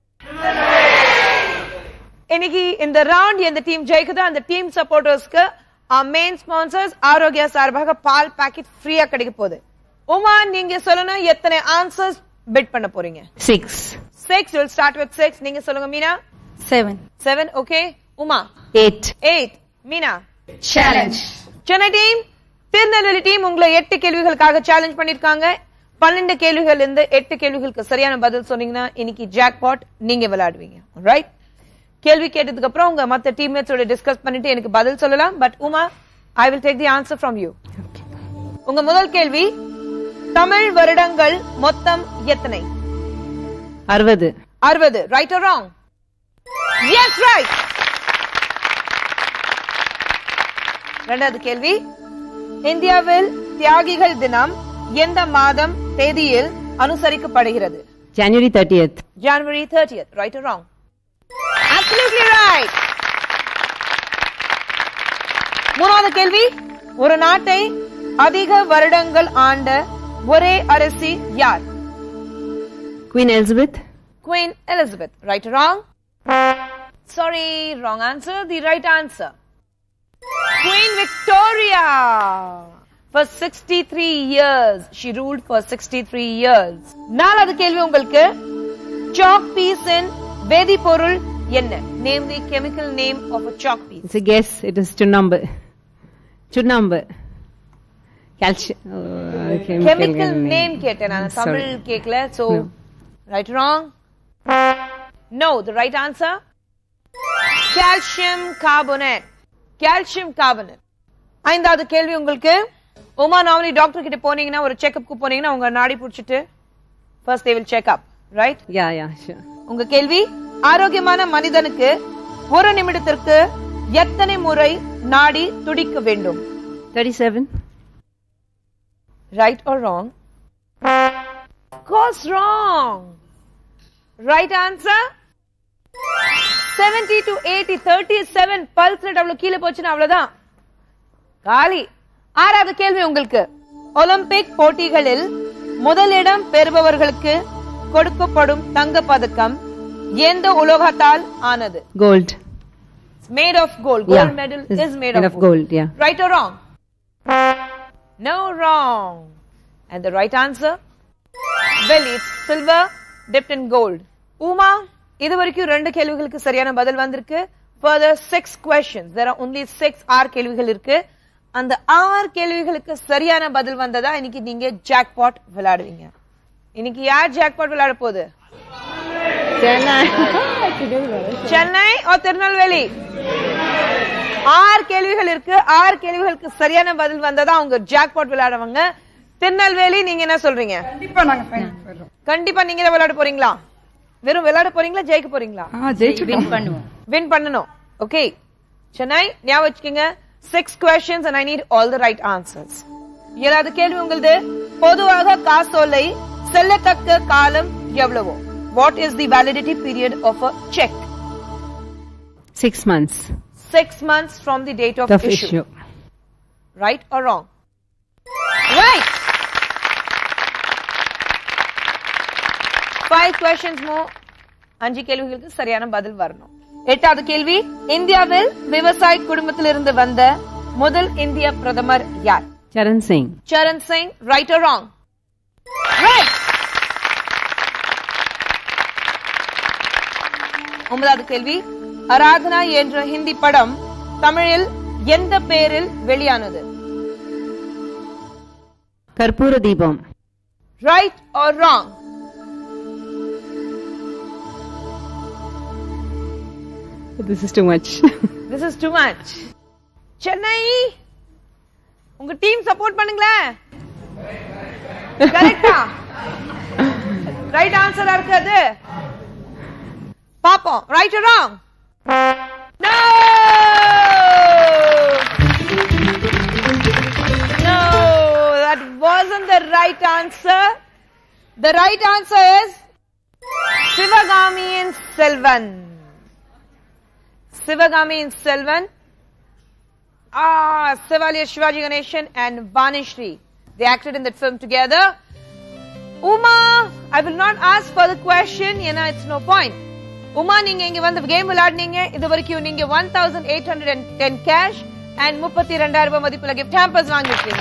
இன்னைக்கு இந்த ரவுண்ட் எந்த டீம் ஜெயிக்குதோ அந்த டீம் சப்போர்ட்டர்ஸ்க்கு மெயின் ஸ்பான்சர்ஸ் ஆரோக்கியா சார்பாக பால் பாக்கெட் ஃப்ரீயா கிடைக்க போகுது உமா நீங்க சொல்லணும் எத்தனை ஆன்சர்ஸ் பிட் பண்ண போறீங்க six six will start with six நீங்க சொல்லுங்க Meena seven seven okay Uma eight eight Meena challenge Chennai team Tirunelveli team உங்களை எட்டு கேள்விகளுக்காக சேலஞ்ச் பண்ணிருக்காங்க பன்னெண்டு கேள்விகள் இருந்து எட்டு கேள்விகளுக்கு சரியான பதில் சொன்னீங்கன்னா இன்னைக்கு ஜாக்பாட் நீங்க விளையாடுவீங்க ரைட் கேள்வி கேட்டதுக்கு அப்புறம் உங்க மத்த டீம்மேட்ஸோட டிஸ்கஸ் பண்ணிட்டு எனக்கு பதில் சொல்லலாம் but Uma I will take the answer from you உங்க முதல் கேள்வி தமிழ் வருடங்கள் மொத்தம் எத்தனை அறுபது அறுபது right or wrong yes right ரெண்டாவது கேள்வி இந்தியாவில் தியாகிகள் தினம் எந்த மாதம் தேதியில் அனுசரிக்கப்படுகிறது January thirtieth January 30th right or wrong absolutely right மூணாவது கேள்வி ஒரு நாட்டை அதிக வருடங்கள் ஆண்ட ஒரே அரசி யார் Queen Elizabeth Queen Elizabeth. Right or wrong? Sorry, wrong answer. The right answer. Queen Victoria. For 63 years. She ruled for 63 years. நாலாவது கேள்வி உங்களுக்கு chalk piece in வேதிப்பொருள் என்ன name the chemical name of a chalk piece it's guess it is சுண்ணாம்பு சுண்ணாம்பு calcium chemical name கேட்டேன் நான் தமிழ் கேட்கல so right wrong no the right answer calcium carbonate calcium carbonate ஐந்தாவது கேள்வி உங்களுக்கு உமா நார்மலி டாக்டர் கிட்ட போனீங்கன்னா ஒரு செக்அப்க்கு போனீங்கன்னா உங்க நாடி புடிச்சிட்டு first they will check up right yeah yeah sure உங்க கேள்வி ஆரோக்கியமான மனிதனுக்கு ஒரு நிமிடத்திற்கு எத்தனை முறை நாடி துடிக்க வேண்டும் thirty seven Right or wrong? Of course wrong. Right answer? 70 to 80, 37 pulse rate அவ்வளவு கீழே போச்சுன்னா அவ்வளவுதான் காலி ஆறாவது கேள்வி உங்களுக்கு ஒலிம்பிக் போட்டிகளில் முதலிடம் பெறுபவர்களுக்கு கொடுக்கப்படும் தங்க பதக்கம் எந்த உலோகத்தால் ஆனது gold made of gold gold medal is made of gold yeah Right or wrong? No wrong. And the right answer? Well, it's silver dipped in gold. Uma, இது வரைக்கும் ரெண்டு கேள்விகளுக்கு சரியான பதில் வந்திருக்கு further six questions there are only six ஆறு கேள்விகள் இருக்கு அந்த ஆறு கேள்விகளுக்கு சரியான பதில் வந்ததா இன்னைக்கு நீங்க ஜாக்பாட் விளையாடுவீங்க இன்னைக்கு யார் ஜாக்பாட் விளையாட போகுது சென்னை or திருநெல்வேலி ஆறு கேள்விகள் இருக்கு ஆறு கேள்விகளுக்கு சரியான பதில் வந்ததா அவங்க ஜாக்பாட் விளையாடுவாங்க திருநெல்வேலி நீங்க என்ன சொல்றீங்க கண்டிப்பா நாங்க ஃபைனல் போயிடுறோம் கண்டிப்பா நீங்க தான் விளையாட போறீங்களா வெறும் விளையாட போறீங்களா ஜெயிக்க போறீங்களா ஆ ஜெயிச்சுட்டோம் பண்ணுவோம் வின் பண்ணணும் ஓகே சென்னை ஞாபகம் வச்சுக்கோங்க six questions and I need all the right answers ஏழாவது கேள்வி உங்களது பொதுவாக காசோலை செல்லத்தக்க காலம் எவ்வளவோ what is the validity period of a cheque Six months six months from the date of of issue. Right or wrong? Right! Five questions more. அஞ்சு கேள்விகளுக்கு சரியான பதில் வரணும் எட்டாவது கேள்வி இந்தியாவில் விவசாய குடும்பத்திலிருந்து வந்த முதல் இந்திய பிரதமர் யார் Charan Singh. Charan Singh right or wrong? Right! ஒன்பதாவது கேள்வி ஆராதனா என்ற ஹிந்தி படம் தமிழில் எந்த பெயரில் வெளியானது கற்பூர தீபம் right or wrong? This is too much. This is too much. Chennai உங்க டீம் சப்போர்ட் பண்ணுங்களேன் கரெக்டா ரைட் ஆன்சரா இருக்கு அது பாப்போம் right wrong No! No, that wasn't the right answer. The right answer is Sivagami and Selvan. Sivagami and Selvan. Ah, Sivalia Shivaji Ganeshan and Vanishri. They acted in that film together. Uma, I will not ask for the question, you know, it's no point. Uma நீங்க இங்க வந்து game விளையாடுனீங்க இது வரைக்கும் நீங்க one thousand eight hundred and ten cash and முப்பத்தி ரெண்டாயிரம் ரூபாய் மதிப்புல கிஃப்ட் ஹேம்பர்ஸ் வாங்கிருக்கீங்க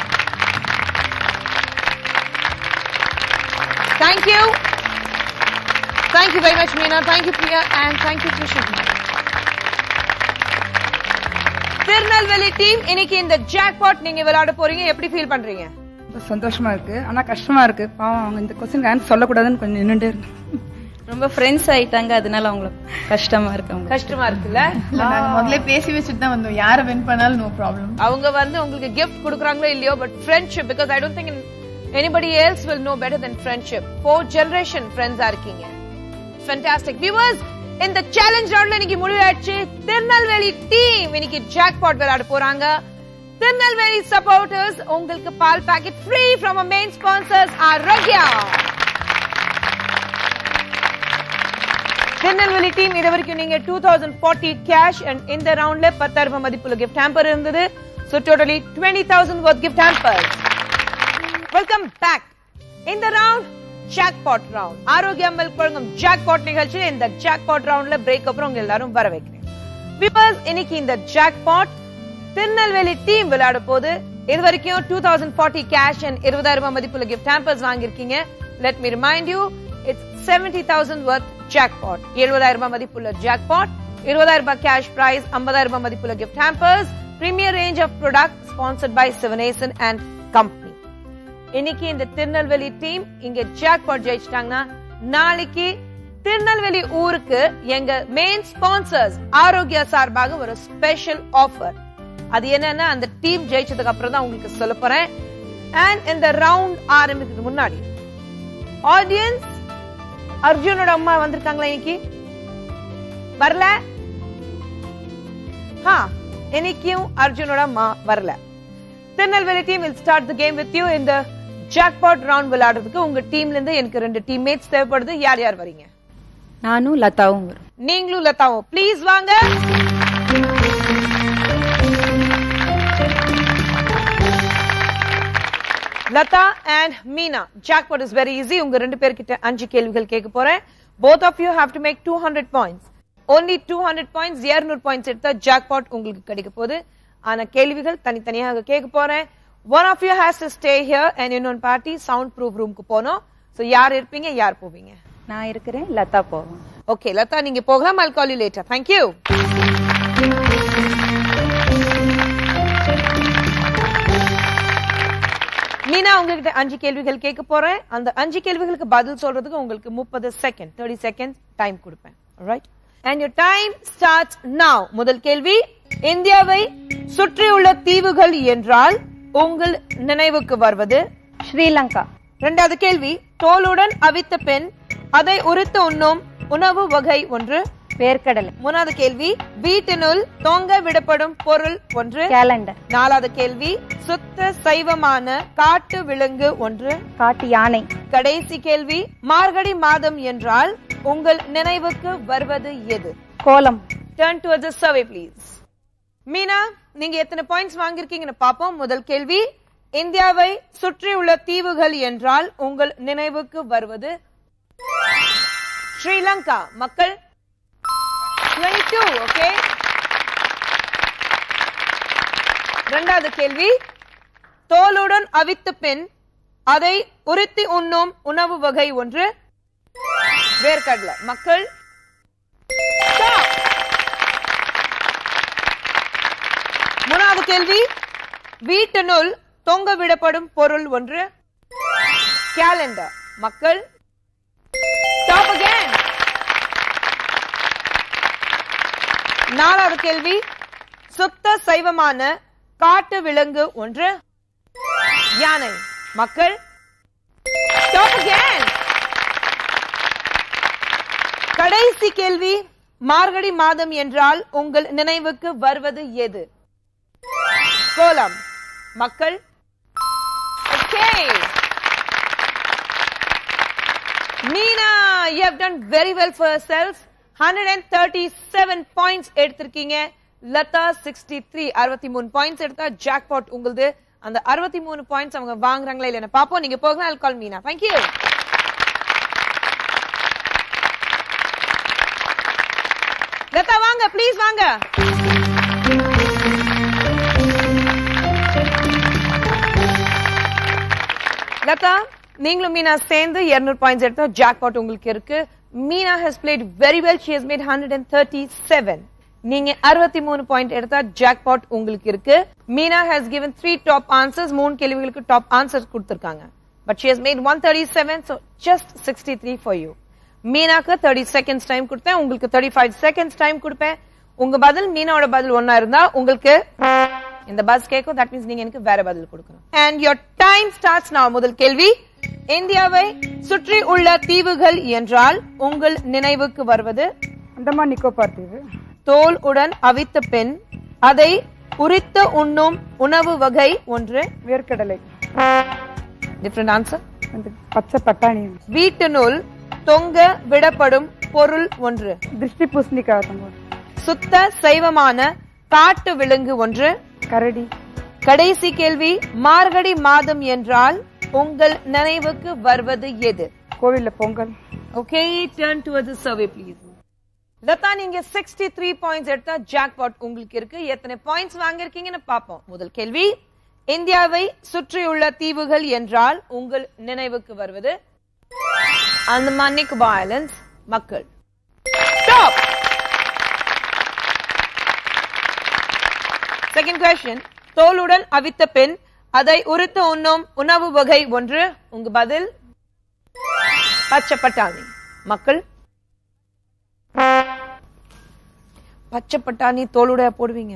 thank you thank you very much Meena thank you Priya and thank you Krishnan Tirunelveli team இன்னைக்கு இந்த ஜாக்பாட் நீங்க விளையாட போறீங்க எப்படி ஃபீல் பண்றீங்க ரொம்ப சந்தோஷமா இருக்கு ஆனா கஷ்டமா இருக்கு பாவம் அவங்க இந்த கொஸ்டின் ஆன்சர் சொல்லக்கூடாதுன்னு கொஞ்சம் நின்னுட்டே இருந்தேன் ரொம்ப ஃப்ரெண்ட்ஸ் ஆயிட்டாங்க அதனால அவங்களுக்கு கஷ்டமா இருக்கு அவங்க கஷ்டமா இருக்குல்ல நாங்க முதல்ல பேசி வச்சுட்டு தான் வந்தோம் யாரை வின் பண்ணாலும் நோ ப்ராப்ளம் அவங்க வந்து உங்களுக்கு gift கொடுக்குறாங்களோ இல்லையோ but friendship because I don't think anybody else will know better than friendship for generation ஃப்ரெண்ட்ஸா இருக்கீங்க ஃபென்டாஸ்டிக் வியூவர்ஸ் இந்த சேலஞ்ச் ரவுண்ட்ல இன்னைக்கு முடிவாயிடுச்சு திருநெல்வேலி டீம் இன்னைக்கு ஜாக்பாட் விளையாட போறாங்க திருநெல்வேலி சப்போர்ட்டர்ஸ் உங்களுக்கு பால் packet free from a main sponsors are ரக்யா திருநெல்வேலி டீம் இது வரைக்கும் நீங்க two thousand forty cash and இந்த ரவுண்ட்ல பத்தாயிரம் ரூபாய் மதிப்புள்ள கிஃப்ட் ஹேம்பர் இருந்தது so totally twenty thousand worth gift hamper welcome back இந்த ரவுண்ட் ஜாக்பாட் ரவுண்ட் ஆரோக்கியம் மில்க் வழங்கும் ஜாக்பாட் நிகழ்ச்சியில் இந்த ஜாக்பாட் ரவுண்ட்ல பிரேக் அப்புறம் உங்க எல்லாரும் வர வைக்கிறேன் விபர்ஸ் இன்னைக்கு இந்த ஜாக்பாட் திருநெல்வேலி டீம் விளையாட போது இது வரைக்கும் two thousand forty cash and இருபதாயிரம் ரூபாய் மதிப்புள்ள கிஃப்ட் ஹேம்பர்ஸ் வாங்கியிருக்கீங்க let me remind you it's seventy thousand worth jackpot எழுபதாயிரம் ரூபாய் மதிப்புள்ள ஜாக்பாட் இருபதாயிரம் ரூபாய் கேஷ் பிரைஸ் ஐம்பதாயிரம் ரூபாய் மதிப்புள்ள gift hampers premier range of product sponsored by Sivanesan and company இன்னைக்கு இந்த திருநெல்வேலி டீம் இங்க ஜாக்பாட் ஜெயிச்சிட்டாங்கன்னா நாளைக்கு திருநெல்வேலி ஊருக்கு எங்க மெயின் ஸ்பான்சர்ஸ் ஆரோக்கியா சார்பாக ஒரு ஸ்பெஷல் ஆஃபர் அது என்னன்னா அந்த டீம் ஜெயிச்சதுக்கு அப்புறம் தான் உங்களுக்கு சொல்ல போறேன் அண்ட் இந்த ரவுண்ட் ஆரம்பிக்கிறதுக்கு முன்னாடி ஆடியன்ஸ் அர்ஜுனோட அம்மா வந்திருக்காங்களா இன்னைக்கு வரல ஹா இன்னைக்கும் அர்ஜுனோட அம்மா வரல Tirunelveli team will start the game with you இந்த ஜாக்பாட் ரவுண்ட் விளையாடுறதுக்கு உங்க டீம்ல இருந்து எனக்கு ரெண்டு டீம்மேட்ஸ் தேவைப்படுது யார் யார் வரீங்க நானும் லதாவும் வரும் நீங்களும் லதாவும் ப்ளீஸ் வாங்க Latha and Meena jackpot is very easy உங்க ரெண்டு பேர்கிட்ட அஞ்சு கேள்விகள் கேட்க போறேன் both of you have to make two hundred points only two hundred points இருநூறு பாயிண்ட்ஸ் எடுத்தா ஜாக்பாட் உங்களுக்கு கிடைக்க போகுது ஆனா கேள்விகள் தனித்தனியாக கேட்க போறேன் one of you has to stay here and இன்னொன் பார்ட்டி சவுண்ட் ப்ரூஃப் ரூம்க்கு போனோம் ஸோ யார் இருப்பீங்க யார் போவீங்க நான் இருக்கிறேன் லதா போவோம் ஓகே லதா நீங்க போகலாம் I'll call you later thank you Meena உங்ககிட்ட அஞ்சு கேள்விகள் கேட்க போறேன் அந்த அஞ்சு கேள்விகளுக்கு பதில் சொல்றதுக்கு உங்களுக்கு முப்பது செகண்ட் தேர்ட்டி செகண்ட் டைம் கொடுப்பேன் right and your time start now முதல் கேள்வி இந்தியாவை சுற்றியுள்ள தீவுகள் என்றால் உங்கள் நினைவுக்கு வருவது ஸ்ரீலங்கா இரண்டாவது கேள்வி தோலுடன் அவித்த பெண் அதை உரித்து உண்ணும் உணவு வகை ஒன்று வேர்க்கடலை மூணாவது கேள்வி வீட்டினுள் தொங்க விடப்படும் பொருள் ஒன்று கேலண்டர் நாலாவது கேள்வி சுத்த சைவமான காட்டு விலங்கு ஒன்று காட்டு யானை கடைசி கேள்வி மார்கழி மாதம் என்றால் உங்கள் நினைவுக்கு வருவது எது கோலம் turn to the survey please Meena நீங்க எத்தனை பாயிண்ட்ஸ் வாங்கியிருக்கீங்கன்னு பாப்போம் முதல் கேள்வி இந்தியாவை சுற்றியுள்ள தீவுகள் என்றால் உங்கள் நினைவுக்கு வருவது ஸ்ரீலங்கா மக்கள் 22 ஓகே இரண்டாவது கேள்வி தோலுடன் அவித்த பின் அதை உரித்தி உண்ணும் உணவு வகை ஒன்று வேர்க்கடலை மக்கள் Stop. மூணாவது கேள்வி வீட்டினுள் தொங்க விடப்படும் பொருள் ஒன்று கேலண்டர் மக்கள் Stop again. நாலாவது கேள்வி சுத்த சைவமான காட்டு விலங்கு ஒன்று யானை மக்கள் Stop again. கடைசி கேள்வி மார்கழி மாதம் என்றால் உங்கள் நினைவுக்கு வருவது எது கோலம் மக்கள் Okay. Meena you have done very well for yourself 137 points எடுத்திருக்கீங்க லதா 63 63 பாயிண்ட்ஸ் எடுத்தா ஜாக்பாட் உங்களுது அந்த 63 பாயிண்ட்ஸ் அவங்க வாங்குறாங்களா இல்லைன்னு பாப்போம் நீங்க போகலாம் I'll call Meena thank you Latha வாங்க ப்ளீஸ் வாங்க லதா நீங்களும் மீனா சேர்ந்து 200 பாயிண்ட்ஸ் எடுத்தா ஜாக்பாட் உங்களுக்கு இருக்கு Meena has played very well she has made hundred and thirty seven நீங்க அறுபத்தி மூணு பாயிண்ட் எடுத்தா ஜாக்பாட் உங்களுக்கு இருக்கு Meena has given three top answers மூணு கேள்விகளுக்கு டாப் ஆன்சர்ஸ் கொடுத்திருக்காங்க but she has made one thirty seven so just sixty three for you மீனாக்கு தேர்ட்டி செகண்ட்ஸ் டைம் கொடுத்தேன் உங்களுக்கு தேர்ட்டி ஃபைவ் செகண்ட்ஸ் டைம் கொடுப்பேன் உங்க பதில் மீனாவோட பதில் ஒன்னா இருந்தா உங்களுக்கு இந்த பஸ் கேட்கும் தட் மீன்ஸ் நீங்க எனக்கு வேற பதில் கொடுக்கணும் அண்ட் யோர் டைம் ஸ்டார்ட்ஸ் நான் முதல் கேள்வி இந்தியாவை சுற்றி உள்ள தீவுகள் என்றால் உங்கள் நினைவுக்கு வருவது அந்தமான் நிக்கோபார் தீவு தோல் உடன் அவித்த பின் அதை உரித்து உண்ணும் உணவு வகை ஒன்று வேர்க்கடலை டிஃப்ரெண்ட் ஆன்சர் அந்த பச்சை பட்டாணி வீட்டினுள் தொங்க விடப்படும் பொருள் ஒன்று திருஷ்டி பூசணிக்காய் தம்பு சுத்த சைவமான காட்டு விலங்கு ஒன்று கரடி கடைசி கேள்வி மார்கழி மாதம் என்றால் உங்கள் நினைவுக்கு வருவது எது கோவில்ல Pongal okay turn to the survey please Latha நீங்க 63 த்ரீ பாயிண்ட்ஸ் எடுத்தா ஜாக்பாட் உங்களுக்கு இருக்கு எத்தனை பாயிண்ட்ஸ் வாங்கியிருக்கீங்கன்னு பாப்போம் முதல் கேள்வி இந்தியாவை சுற்றியுள்ள தீவுகள் என்றால் உங்கள் நினைவுக்கு வருவது அந்தமான் நிக்கோபார் ஐலண்ட்ஸ் மக்கள் Stop. செகண்ட் கொஸ்டின் தோலுடன் அவித்த பின் அதை உரித்து உண்ணும் உணவு வகை ஒன்று உங்க பதில் பச்சை பட்டாணி மக்கள் பச்சை பட்டாணி தோலுடைய போடுவீங்க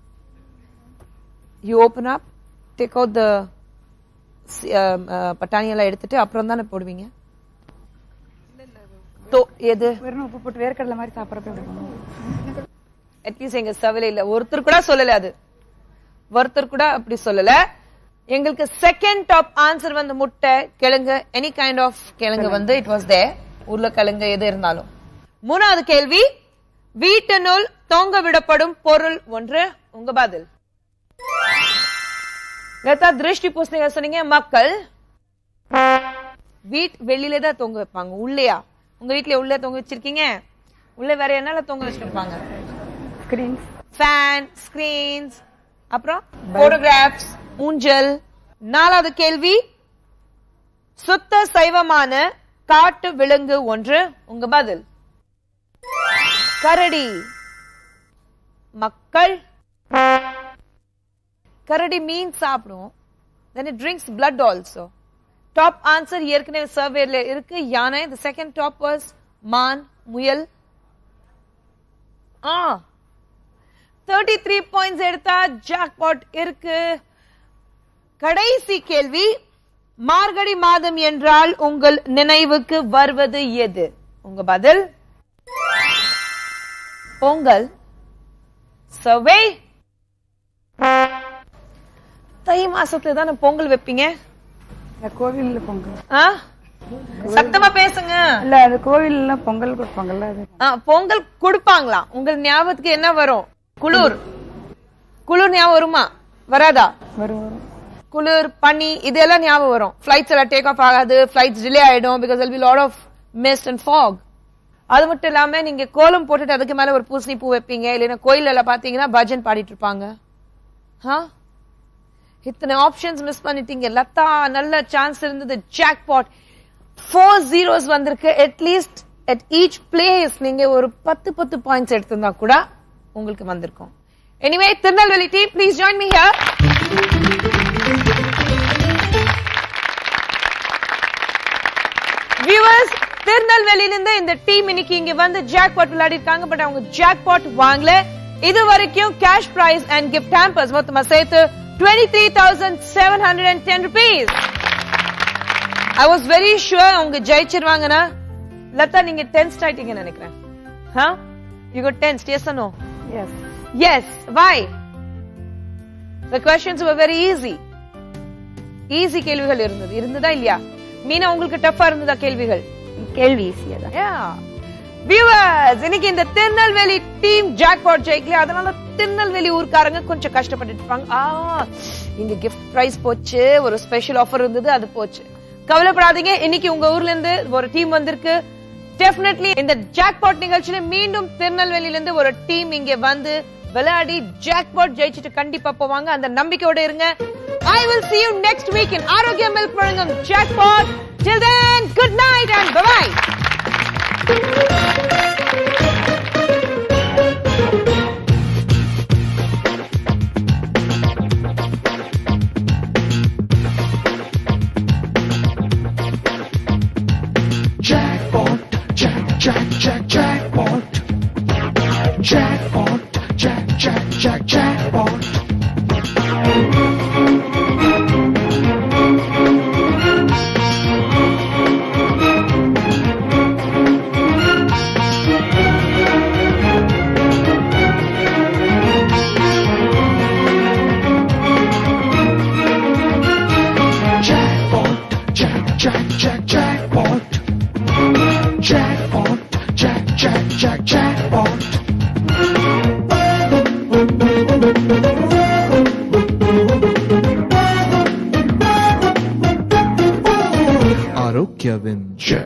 you open up take out the பட்டாணி எல்லாம் எடுத்துட்டு அப்புறம் தானே போடுவீங்க தோ- எது வெறும் உப்பு போட்டு வேர்க்கடலை மாதிரி சாப்பிட்றது அட்லீஸ்ட் எங்க சவையில இல்ல ஒருத்தர் கூட சொல்லல அது ஒருத்தர் கூட அப்படி சொல்லல எங்களுக்கு செகண்ட் டாப் ஆன்சர் வந்து முட்டை கிழங்கு எனி கைண்ட் ஆஃப் கிழங்கு வந்து இட் வாஸ் தே உருளைக்கிழங்கு எது இருந்தாலும் மூணாவது கேள்வி வீட்டினுள் தொங்க விடப்படும் பொருள் ஒன்று உங்க பதில் லதா திருஷ்டி பூசணிங்க சொன்னீங்க மக்கள் வீட் வெளியில தான் தொங்க வைப்பாங்க உள்ளேயா உங்க வீட்ல உள்ள தொங்க வச்சிருக்கீங்க உள்ள வேற என்னல தொங்க வச்சிருப்பாங்க ஸ்கிரீன்ஸ் ஃபேன் ஸ்கிரீன்ஸ் அப்புறம் போட்டோகிராஃப்ஸ் ஊஞ்சல் நாலாவது கேள்வி சுத்த சைவமான காட்டு விலங்கு ஒன்று உங்க பதில் கரடி மக்கள் கரடி மீன் சாப்பிடும் then it drinks blood also top answer ஏற்கனவே சர்வேல இருக்கு யானை the second top was மான் முயல் ஆ தேர்ட்டி த்ரீ பாயிண்ட்ஸ் எடுத்தா ஜாக்பாட் இருக்கு கடைசி கேள்வி மார்கழி மாதம் என்றால் உங்கள் நினைவுக்கு வருவது எது உங்க பதில் பொங்கல் சர்வே தை மாசத்துல தானே பொங்கல் வைப்பீங்க இந்த கோவில்ல பொங்கல் ஆ? சத்தமா பேசுங்க இல்ல அது கோவில்ல பொங்கல் கொடுப்பாங்கல்ல அது ஆ, பொங்கல் கொடுப்பாங்களா உங்க ஞாபகத்துக்கு என்ன வரும் குளிர் குளிர் ஞாபகம் வருமா வராதா வரும் வரும் குளிர் பனி இதெல்லாம் ஞாபகம் வரும் ஃபிளைட்ஸ் எல்லாம் டேக் ஆஃப் ஆகாது ஃபிளைட்ஸ் டிலே ஆயிடும் because will be lot of mist and fog அது மட்டும் இல்லாம நீங்க கோலம் போட்டுட்டு அதுக்கு மேல ஒரு பூசணி பூ வைப்பீங்க இல்லைன்னா கோயில் எல்லாம் பாத்தீங்கன்னா பஜன் பாடிட்டு இருப்பாங்க ஆ? இத்தனை ஆப்ஷன்ஸ் மிஸ் பண்ணிட்டீங்க லதா நல்ல சான்ஸ் இருந்தது ஜாக் பாட் ஃபோர் ஜீரோஸ் வந்திருக்கு அட்லீஸ்ட் அட் ஈச் பிளேஸ் நீங்க ஒரு பத்து பத்து பாயிண்ட்ஸ் எடுத்திருந்தா கூட உங்களுக்கு வந்திருக்கும் anyway Tirunelveli team please join me here viewers திருநெல்வேலியிலிருந்து இந்த டீம் இன்னைக்கு இங்க வந்து ஜாக் பாட் விளையாடி இருக்காங்க பட் அவங்க ஜாக் பாட் வாங்கல இது வரைக்கும் cash prize and gift hampers மொத்தமா சேர்த்து twenty three thousand seven hundred and ten rupees I was very sure அவங்க ஜெயிச்சிருவாங்கன்னா லதா நீங்க டென்ஸ்ட் ஆயிட்டீங்கன்னு நினைக்கிறேன் ஹா you go tensed yes no yes Yes. Why? The questions were very easy. Easy கேள்விகள் இருந்தது இருந்ததா இல்லையா மீனா உங்களுக்கு டஃபா இருந்ததா கேள்விகள் கேள்வி ஈஸியா தான் Yeah. Viewers, இன்னைக்கு இந்த திருநெல்வேலி டீம் ஜாக்பாட் ஜெயிக்கல அதனால திருநெல்வேலி ஊர்க்காரங்க கொஞ்சம் கஷ்டப்பட்டுட்டு இருப்பாங்க ஆ இங்க கிஃப்ட் பிரைஸ் போச்சு ஒரு ஸ்பெஷல் ஆஃபர் இருந்தது அது போச்சு கவலைப்படாதீங்க இன்னைக்கு உங்க ஊர்ல இருந்து ஒரு டீம் வந்திருக்கு டெஃபினெட்லி இந்த ஜாக்பாட் நிகழ்ச்சியில மீண்டும் திருநெல்வேலியில இருந்து ஒரு டீம் இங்க வந்து விளையாடி ஜாக்பாட் ஜெயிச்சுட்டு கண்டிப்பா போவாங்க அந்த நம்பிக்கையோட இருங்க I will see you next week in Arokya milk வழங்கும் jackpot till then good night and bye bye Jackpot, jack, jack, jack, jackpot. Jackpot, jack, jack, jack, jackpot. Jackpot, jack, jack, jack, jackpot. Jackpot, jack, jack, jack, jackpot. Arokyavind. Jack.